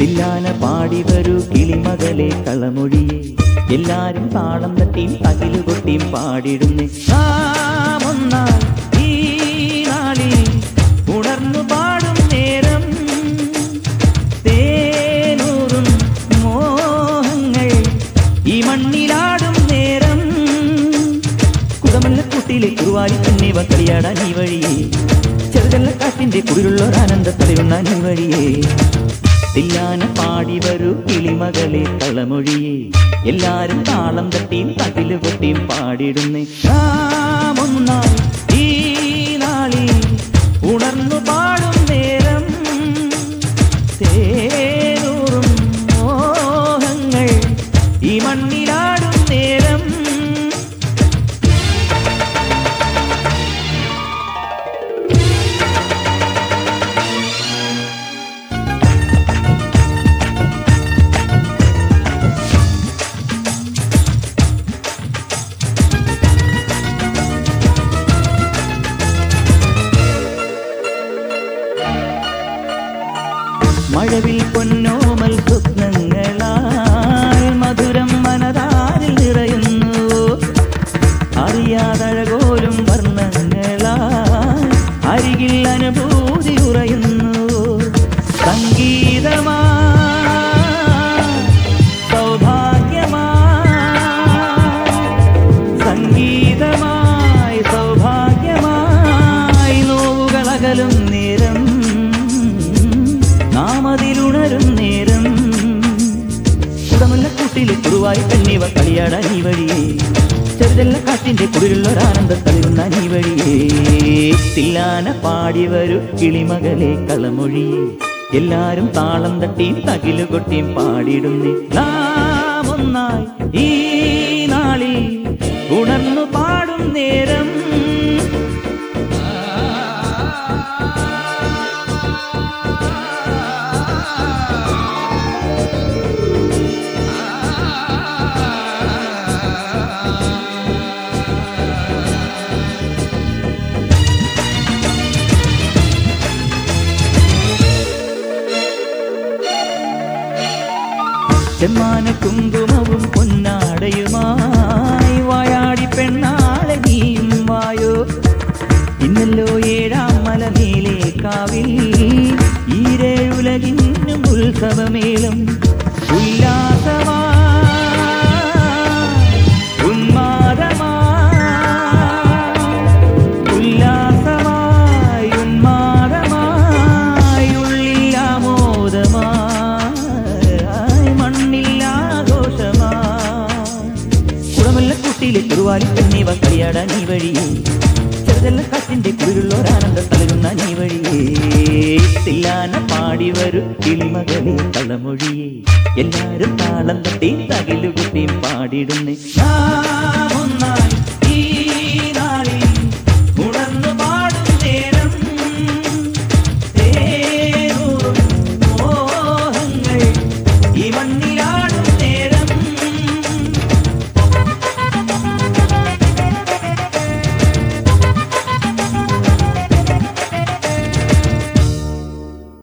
തില്ലാന പാടി വരൂ കിളിമകളെ കളമൊഴിയെ എല്ലാരും താളം തട്ടിയും തകില് കൊട്ടിയും പാടിടുന്നേ നാം ഒന്നായി ഈ നാളിൽ ഉണർന്നു പാടും നേരം തേനൂറും മോഹങ്ങൾ ഈ മണ്ണിലാടും നേരം കുടമല്ലക്കുട്ടിയിലെ കുറുവാലി തന്നെ കളിയാടാൻ ഈ വഴിയേ ചെറുതല്ലക്കാട്ടിന്റെ കുടിലുള്ളൊരാനന്ദ തെളിവുണ്ണാൻ ഈ വഴിയേ തില്ലാന പാടി വരൂ കിളിമകളെ കളമൊഴിയേ എല്ലാരും താളം തട്ടിയും തകില് കൊട്ടിയും പാടിടുന്നേ നാം ഒന്നായി ഈ നാളിൽ ഉണർന്നു പാടും നേരം തേനൂറും മോഹങ്ങൾ ഈ മണ്ണിലാടും നേരം മഴവിൽ പൊന്നോമൽ സ്വപ്നങ്ങളാൽ മധുരം മനതാരിൽ നിറയുന്നു അറിയാതഴകോലും വർണ്ണങ്ങളാൽ അരികിൽ അനുഭൂതി ഉറയുന്നു സംഗീതമാ സൗഭാഗ്യമാ സംഗീതമായി സൗഭാഗ്യമായി നോവുകളകലും നേരം നാം അതിലുണരും നേരം കുടമുല്ലക്കൂട്ടിലെ കുറുവായി കണ്ണിവ കളിയാടാൻ ഈ വഴിയേ ചെറുതല്ല കാറ്റിന്റെ കുടിലുള്ളൊരാനന്ദ തളിരുന്ന ഈ വഴിയേ തില്ലാന പാടി വരൂ കിളിമകളെ കളമൊഴിയേ എല്ലാരും താളം തട്ടിയും തകിലു കൊട്ടിയും പാടിയിടുന്നേ നാം ഒന്നായി ഈ നാളിൽ ഉണർന്നു പാടും നേരം ചെമ്മാന കുങ്കുമവും പൊന്നാടയുമായി വായാടി പെണ്ണാളെ നീയും വായോ ഇന്നല്ലോ ഏഴാം മലമേലെ കാവിൽ ഈരേഴുലകിന്നും ഉത്സവമേളം ഉല്ലാസമാ ഉന്മാദമാ ഉല്ലാസമായി ഉന്മാദമായി ഉള്ളിൽ ആമോദമായി മണ്ണിൽ ആഘോഷമായി കുടമല്ലക്കുട്ടിയിലെ കുറുവാലി പെണ്ണീവ കളിയാടാൻ ഈ വഴിയേ ചെറുതല്ല കാറ്റിന്റെ കുളിരുള്ളൊരാനന്ദ തളരുന്ന നീ വഴിയേ തില്ലാന പാടി വരും കിളിമകളെ കളമൊഴിയേ എല്ലാരും താളം തട്ടി തകിലുകുട്ടിയും പാടിടുന്നേ നാം